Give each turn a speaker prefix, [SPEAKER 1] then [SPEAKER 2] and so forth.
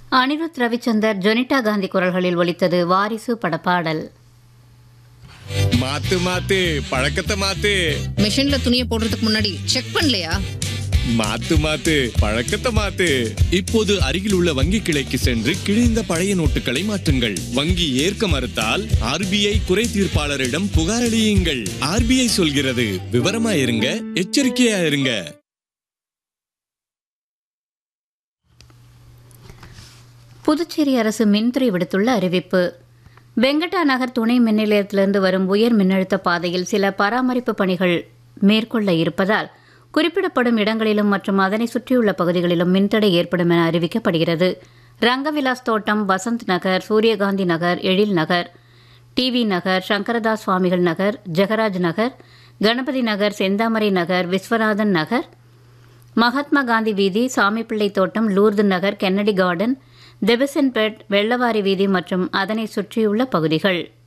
[SPEAKER 1] அனிருத் ரவிச்சந்தர் ஜொனிட்டா காந்தி குரல்களில் ஒலித்தது வாரிசு படப்பாடல்
[SPEAKER 2] மாத்து மாத்து பழக்கத்தை மாத்து
[SPEAKER 3] மிஷின்ல துணியை போடுறதுக்கு முன்னாடி செக் பண்ணலையா
[SPEAKER 2] மாத்து மாத்து பழக்கத்தை மாத்து இப்போது அருகில் உள்ள வங்கி கிளைக்கு சென்று கிழிந்த பழைய நோட்டுகளை மாற்றுங்கள் வங்கி ஏற்க மறுத்தால் ஆர்பிஐ குறை தீர்ப்பாளரிடம் புகாரளியுங்கள் ஆர்பிஐ சொல்கிறது விவரமா இருங்க எச்சரிக்கையா இருங்க
[SPEAKER 1] புதுச்சேரி அரசு மின்துறை விடுத்துள்ள அறிவிப்பு வெங்கடா நகர் துணை மின் நிலையத்திலிருந்து வரும் உயர் மின்னழுத்த பாதையில் சில பராமரிப்பு பணிகள் மேற்கொள்ள இருப்பதால் குறிப்பிடப்படும் இடங்களிலும் மற்றும் அதனை சுற்றியுள்ள பகுதிகளிலும் மின்தடை ஏற்படும் என அறிவிக்கப்படுகிறது ரங்கவிலாஸ் தோட்டம் வசந்த் நகர் சூரியகாந்தி நகர் எழில் நகர் டிவி நகர் சங்கரதாஸ் சுவாமிகள் நகர் ஜெகராஜ் நகர் கணபதி நகர் செந்தாமரை நகர் விஸ்வநாதன் நகர் மகாத்மா காந்தி வீதி சாமிப்பிள்ளை தோட்டம் லூர்து நகர் கென்னடி கார்டன் தெபசன்பேட் வெள்ளவாரி வீதி மற்றும் அதனை சுற்றியுள்ள பகுதிகள்